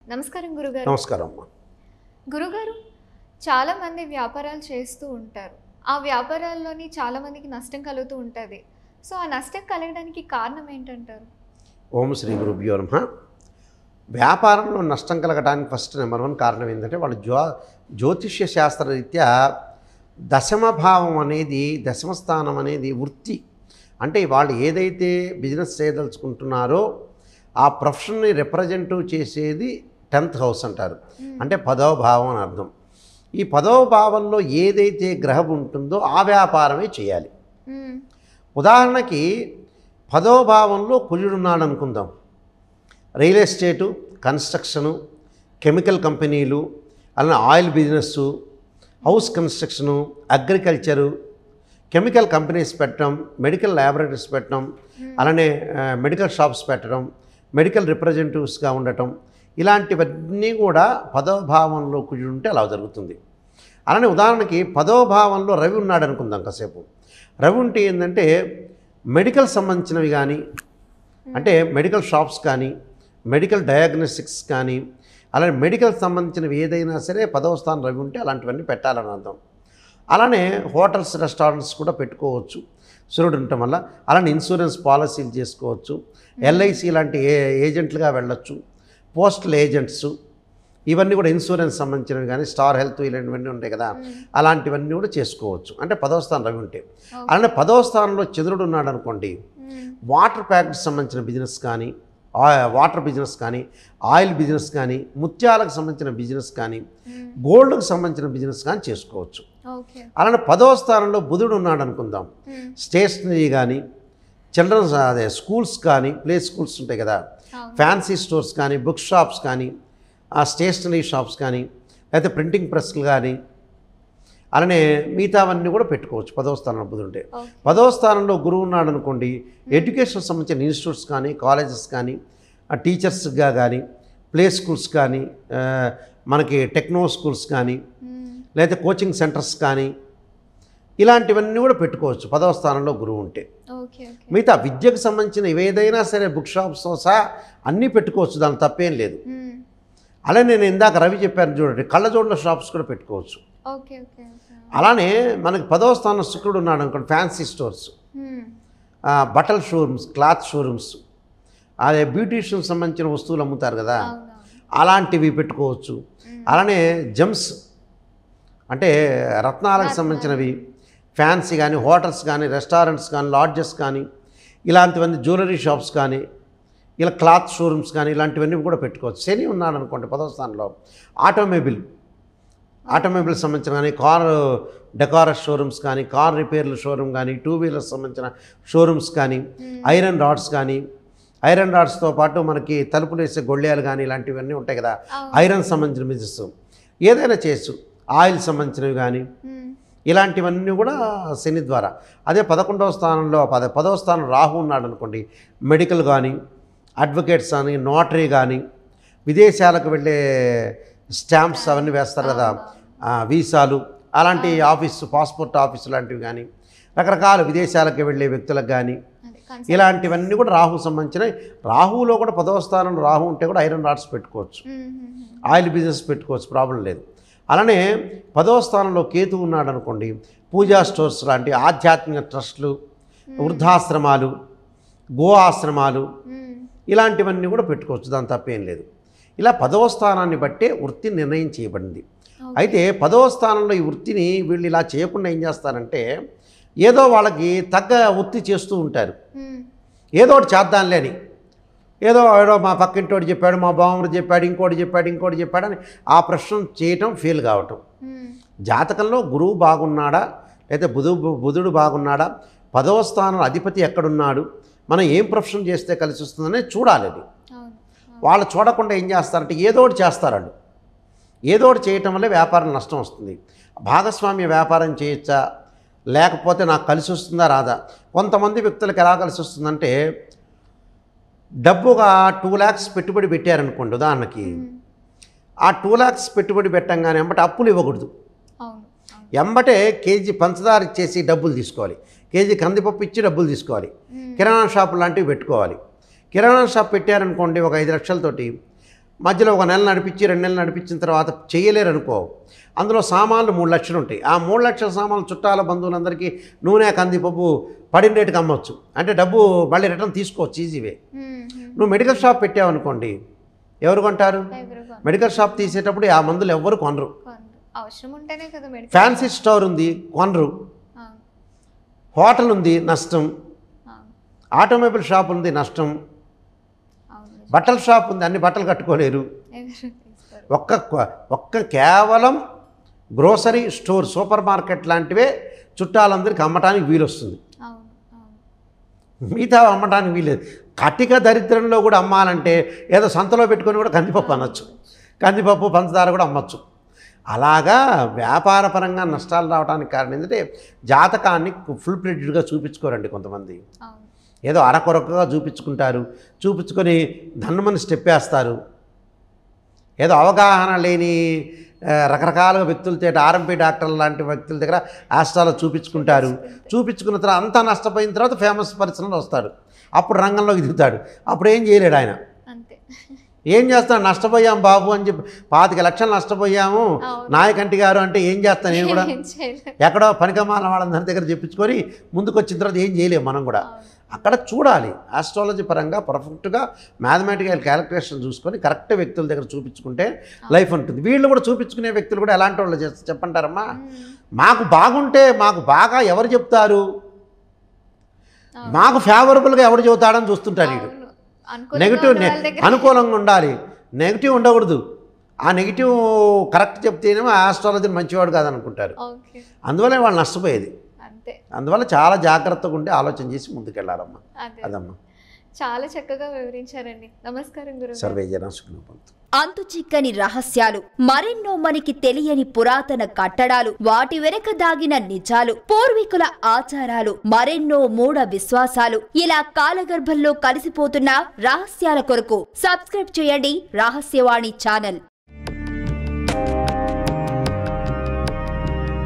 నమస్కారం గురుగారు నమస్కారం అమ్మా గురుగారు చాలా మంది వ్యాపారాలు చేస్తూ ఉంటారు ఆ వ్యాపారాల్లోని చాలా మందికి నష్టం కలుగుతూ ఉంటుంది సో ఆ నష్టం కలగడానికి కారణం ఏంటంటారు ఓం శ్రీ గురుభ్యో నమ వ్యాపారంలో నష్టం కలగడానికి ఫస్ట్ నెంబర్ వన్ కారణం ఏంటంటే వాళ్ళు జ్యో జ్యోతిష్య శాస్త్రరీత్యా దశమ భావం అనేది దశమ స్థానం అనేది వృత్తి అంటే వాళ్ళు ఏదైతే బిజినెస్ చేయదలుచుకుంటున్నారో ఆ ప్రొఫెషన్ని రిప్రజెంట్ చేసేది టెన్త్ హౌస్ అంటారు అంటే పదవ భావం అని అర్థం ఈ పదవ భావంలో ఏదైతే గ్రహం ఉంటుందో ఆ వ్యాపారమే చేయాలి మ్మ్. ఉదాహరణకి పదవ భావంలో కుజుడున్నాడు అనుకుందాం రియల్ ఎస్టేటు కన్స్ట్రక్షను కెమికల్ కంపెనీలు అలానే oil business house construction agriculture chemical companies పెట్టడం మెడికల్ ల్యాబొరేటరీస్ పెట్టడం అలానే ఆ, మెడికల్ షాప్స్ పెట్టడం మెడికల్ రిప్రజెంటేటివ్స్గా ఉండటం ఇలాంటివన్నీ కూడా పదవ భావంలో కుజుడు ఉంటే అలా జరుగుతుంది అలానే ఉదాహరణకి పదవ భావంలో రవి ఉన్నాడు అనుకుందాం కాసేపు రవి ఉంటే ఏంటంటే మెడికల్ సంబంధించినవి కానీ అంటే మెడికల్ షాప్స్ కానీ మెడికల్ డయాగ్నోస్టిక్స్ కానీ అలానే మెడికల్ సంబంధించినవి ఏదైనా సరే పదవ స్థానం రవి ఉంటే అలాంటివన్నీ పెట్టాలని అర్థం అలానే హోటల్స్ రెస్టారెంట్స్ కూడా పెట్టుకోవచ్చు సూర్యుడు ఉండటం వల్ల అలానే ఇన్సూరెన్స్ పాలసీలు చేసుకోవచ్చు ఎల్ఐసి లాంటి ఏ ఏజెంట్లుగా వెళ్ళొచ్చు పోస్టల్ ఏజెంట్స్ ఇవన్నీ కూడా ఇన్సూరెన్స్ సంబంధించినవి కానీ స్టార్ హెల్త్ ఇలాంటివన్నీ ఉంటాయి కదా అలాంటివన్నీ కూడా చేసుకోవచ్చు అంటే పదవ స్థానం రవి ఉంటే అలానే పదవ స్థానంలో చంద్రుడు ఉన్నాడు అనుకోండి మ్మ్. వాటర్ ప్యాకెట్స్ సంబంధించిన బిజినెస్ కానీ ఆ- వాటర్ బిజినెస్ కానీ ఆయిల్ బిజినెస్ కానీ ముత్యాలకు సంబంధించిన బిజినెస్ కానీ మ్మ్. గోల్డ్కి సంబంధించిన బిజినెస్ కానీ చేసుకోవచ్చు ఓకే అలానే పదవ స్థానంలో బుధుడు ఉన్నాడు అనుకుందాం మ్మ్. స్టేషనరీ కానీ చిల్డ్రన్స్ అదే స్కూల్స్ కానీ ప్లే స్కూల్స్ ఉంటాయి కదా అవును. ఫ్యాన్సీ స్టోర్స్ కానీ బుక్ షాప్స్ కానీ ఆ స్టేషనరీ షాప్స్ కానీ లేకపోతే ప్రింటింగ్ ప్రెస్లు కానీ అలానే మిగతావన్నీ కూడా పెట్టుకోవచ్చు పదవ స్థానంలో బుధుడు ఉంటే ఓకే. పదవ స్థానంలో గురువు ఉన్నాడు అనుకోండి ఎడ్యుకేషన్ సంబంధించిన ఇన్స్టిట్యూట్స్ కానీ కాలేజెస్ కానీ ఆ టీచర్స్గా కానీ ప్లే స్కూల్స్ కానీ ఆ, మనకి టెక్నో స్కూల్స్ కానీ మ్మ్. లేదా కోచింగ్ సెంటర్స్ కానీ ఇలాంటివన్నీ కూడా పెట్టుకోవచ్చు పదవ స్థానంలో గురువు ఉంటే ఓకే ఓకే మిగతా విద్యకు సంబంధించిన ఏదైనా సరే బుక్ షాప్స్ సహా అన్నీ పెట్టుకోవచ్చు దాని తప్పేం లేదు మ్మ్. అలా నేను ఇందాక రవి చెప్పాను చూడండి కళ్ళజోడ్ల షాప్స్ కూడా పెట్టుకోవచ్చు ఓకే ఓకే ఓకే అలానే మనకి పదవ స్థానంలో శుక్రుడు ఉన్నాడు అనుకోండి ఫ్యాన్సీ స్టోర్స్ మ్మ్. ఆ, బట్టల షోరూమ్స్ క్లాత్ షోరూమ్స్ అదే బ్యూటీషియన్ సంబంధించిన వస్తువులు అమ్ముతారు కదా అవునవును అలాంటివి పెట్టుకోవచ్చు అలానే జమ్స్ అంటే రత్నాలకు సంబంధించినవి ఫ్యాన్సీ కానీ హోటల్స్ కానీ రెస్టారెంట్స్ కానీ లాడ్జెస్ కానీ ఇలాంటివన్నీ జ్యువెలరీ షాప్స్ కానీ ఇలా క్లాత్ షోరూమ్స్ కానీ ఇలాంటివన్నీ కూడా పెట్టుకోవచ్చు శని ఉన్నాడు అనుకోండి పదవ స్థానంలో ఆటోమొబైల్ ఆటోమొబైల్ సంబంధించిన కానీ కార్ డెకారస్ షోరూమ్స్ కానీ కార్ రిపేర్ల షోరూమ్ కానీ టూ వీలర్స్ సంబంధించిన షోరూమ్స్ కానీ ఐరన్ రాడ్స్ కానీ ఐరన్ రాడ్స్తో పాటు మనకి తలుపులు వేసే గొళ్ళేలు కానీ ఇలాంటివన్నీ ఉంటాయి కదా అవును. ఐరన్ సంబంధించిన బిజినెస్ ఏదైనా చేయొచ్చు ఆయిల్ సంబంధించినవి కానీ మ్మ్. ఇలాంటివన్నీ కూడా శని ద్వారా అదే పదకొండవ స్థానంలో పద పదవ స్థానం రాహు ఉన్నాడు అనుకోండి మెడికల్ కానీ అడ్వకేట్స్ కానీ నోటరీ కానీ విదేశాలకు వెళ్ళే స్టాంప్స్ అవన్నీ వేస్తారు కదా ఆ, వీసాలు అలాంటి ఆఫీస్ పాస్పోర్ట్ ఆఫీస్ లాంటివి కానీ రకరకాల విదేశాలకు వెళ్ళే వ్యక్తులకు కానీ అదే కన్సల్ట్ ఇలాంటివన్నీ కూడా రాహు సంబంధించినవి రాహులో కూడా పదవ స్థానంలో రాహు ఉంటే కూడా ఐరన్ రాడ్స్ పెట్టుకోవచ్చు మ్మ్. మ్మ్. ఆయిల్ బిజినెస్ పెట్టుకోవచ్చు ప్రాబ్లం లేదు అలానే పదవ స్థానంలో కేతు ఉన్నాడు అనుకోండి పూజా స్టోర్స్ లాంటి ఆధ్యాత్మిక ట్రస్టులు వృద్ధాశ్రమాలు గో ఆశ్రమాలు మ్మ్. ఇలాంటివన్నీ కూడా పెట్టుకోవచ్చు దాని తప్పేం లేదు ఇలా పదవ స్థానాన్ని బట్టే వృత్తి నిర్ణయం చేయబడింది అయితే పదవ స్థానంలో ఈ వృత్తిని వీళ్ళు ఇలా చేయకుండా ఏం చేస్తారంటే ఏదో వాళ్ళకి తగ్గ వృత్తి చేస్తూ ఉంటారు మ్మ్. ఏదో ఒకటి చేద్దాంలే అని ఏదో ఏదో మా పక్కింటోడు చెప్పాడు మా బావమరు చెప్పాడు ఇంకోటి చెప్పాడు ఇంకోటి చెప్పాడు అని ఆ ప్రశ్న చేయటం ఫెయిల్ కావటం మ్మ్. జాతకంలో గురువు బాగున్నాడా లేదా బుధు బుధుడు బాగున్నాడా పదవ స్థానం అధిపతి ఎక్కడున్నాడు మనం ఏం ప్రొఫెషన్ చేస్తే కలిసి వస్తుందనే చూడాలి అది అవును వాళ్ళు చూడకుండా ఏం చేస్తారంటే ఏదో ఒకటి చేస్తారు వాళ్ళు ఏదో ఒకటి చేయటం వల్ల వ్యాపారం నష్టం వస్తుంది భాగస్వామ్య వ్యాపారం చేయొచ్చా లేకపోతే నాకు కలిసి వస్తుందా రాదా కొంతమంది వ్యక్తులకు ఎలా కలిసి వస్తుందంటే డబ్బుగా టూ ల్యాక్స్ పెట్టుబడి పెట్టారనుకోండి ఉదాహరణకి మ్మ్. ఆ టూ ల్యాక్స్ పెట్టుబడి పెట్టంగానే వెంబట అప్పులు ఇవ్వకూడదు అవును అవును ఎంబటే కేజీ పంచదార ఇచ్చేసి డబ్బులు తీసుకోవాలి కేజీ కందిపప్పు ఇచ్చి డబ్బులు తీసుకోవాలి మ్మ్. కిరాణా షాప్ లాంటివి పెట్టుకోవాలి కిరాణా షాప్ పెట్టారనుకోండి ఒక ఐదు లక్షలతోటి మధ్యలో ఒక నెల నడిపించి రెండు నెలలు నడిపించిన తర్వాత చేయలేరు అనుకో అందులో సామాన్లు మూడు లక్షలు ఉంటాయి ఆ మూడు లక్షల సామాన్లు చుట్టాల బంధువులందరికీ నూనె కందిపప్పు పడిన రేటుకి అమ్మొచ్చు అంటే డబ్బు మళ్ళీ రిటర్న్ తీసుకోవచ్చు ఈజీవే మ్మ్. నువ్వు మెడికల్ షాప్ పెట్టావనుకోండి ఎవరు కొంటారు ఎవరు కొనరు. మెడికల్ షాప్ తీసేటప్పుడు ఆ మందులు ఎవ్వరు కొనరు కొనరు. అవసరం ఉంటేనే కదా మెడికల్ ఫ్యాన్సీ స్టోర్ ఉంది కొనరు అవును, హోటల్ ఉంది నష్టం అవును, ఆటోమొబైల్ షాప్ ఉంది నష్టం అవును. బట్టల షాప్ ఉంది అన్ని బట్టలు కట్టుకోలేరు ఎవరు తీసుకోరు. ఒక్క క్వ- ఒక్క కేవలం గ్రోసరీ స్టోర్ సూపర్ మార్కెట్ లాంటివే చుట్టాలందరికీ అమ్మటానికి వీలు వస్తుంది అవును అవును మిగతా అమ్మటానికి వీలేదు కటిక దరిద్రంలో కూడా అమ్మాలంటే ఏదో సంతలో పెట్టుకొని కూడా కందిపప్పు అనొచ్చు కందిపప్పు పంచదార కూడా అమ్మచ్చు అలాగా వ్యాపారపరంగా నష్టాలు రావడానికి కారణం ఏంటంటే జాతకాన్ని ఫుల్ ప్లేటెడ్గా చూపించుకోరండి కొంతమంది అవును ఏదో అరకొరకగా చూపించుకుంటారు చూపించుకొని ధన్మని స్టెప్ వేస్తారు ఏదో అవగాహన లేని ఆ, రకరకాల వ్యక్తుల చేత ఆర్ఎంపీ డాక్టర్ల లాంటి వ్యక్తుల దగ్గర ఆస్ట్రాలో చూపించుకుంటారు చూపించుకున్న తర్వాత అంతా నష్టపోయిన తర్వాత ఫేమస్ పర్సన్లో వస్తాడు అప్పుడు రంగంలోకి దిగుతాడు అప్పుడు ఏం చేయలేడు ఆయన అంతే ఏం చేస్తాడు నష్టపోయాం బాబు అని చెప్పి పాతిక లక్షలు నష్టపోయాము అవును. నాయకంటి గారు అంటే ఏం చేస్తాను నేను కూడా ఏం చేయలేం. ఎక్కడో పనికమాల వాళ్ళందరి దగ్గర చెప్పించుకొని ముందుకు వచ్చిన తర్వాత ఏం చేయలేము మనం కూడా అవును. అక్కడ చూడాలి ఆస్ట్రాలజీ పరంగా పర్ఫెక్ట్గా మ్యాథమెటికల్ క్యాలిక్యులేషన్ చూసుకొని కరెక్ట్ వ్యక్తుల దగ్గర చూపించుకుంటే లైఫ్ ఉంటుంది వీళ్ళు కూడా చూపించుకునే వ్యక్తులు కూడా ఎలాంటి వాళ్ళు చేస్తారు చెప్పంటారమ్మా మ్మ్. మాకు బాగుంటే మాకు బాగా ఎవరు చెప్తారు అవును. మాకు ఫేవరబుల్గా ఎవరు చెబుతాడని చూస్తుంటారు వీడు అవును. అనుకూలంగా నెగిటివ్ ఉన్న వాళ్ళ దగ్గర అనుకూలంగా ఉండాలి నెగిటివ్ ఉండకూడదు ఆ నెగిటివ్ కరెక్ట్ చెప్తేనేమో ఆస్ట్రాలజీ మంచివాడు కాదనుకుంటారు ఓకే అందువల్ల వాళ్ళు నష్టపోయేది అంతే అందువల్ల చాలా జాగ్రత్తగా ఉండి ఆలోచన చేసి ముందుకెళ్ళాలమ్మా అదే అదమ్మా చాలా చక్కగా వివరించారండి నమస్కారం గురువు సర్వే జన సుఖినోభవంతు. అంతు చిక్కని రహస్యాలు మరెన్నో మనకి తెలియని పురాతన కట్టడాలు వాటి వెనక దాగిన నిజాలు పూర్వీకుల ఆచారాలు మరెన్నో మూఢ విశ్వాసాలు ఇలా కాలగర్భంలో కలిసిపోతున్న రహస్యాల కొరకు సబ్స్క్రైబ్ చేయండి రహస్యవాణి ఛానల్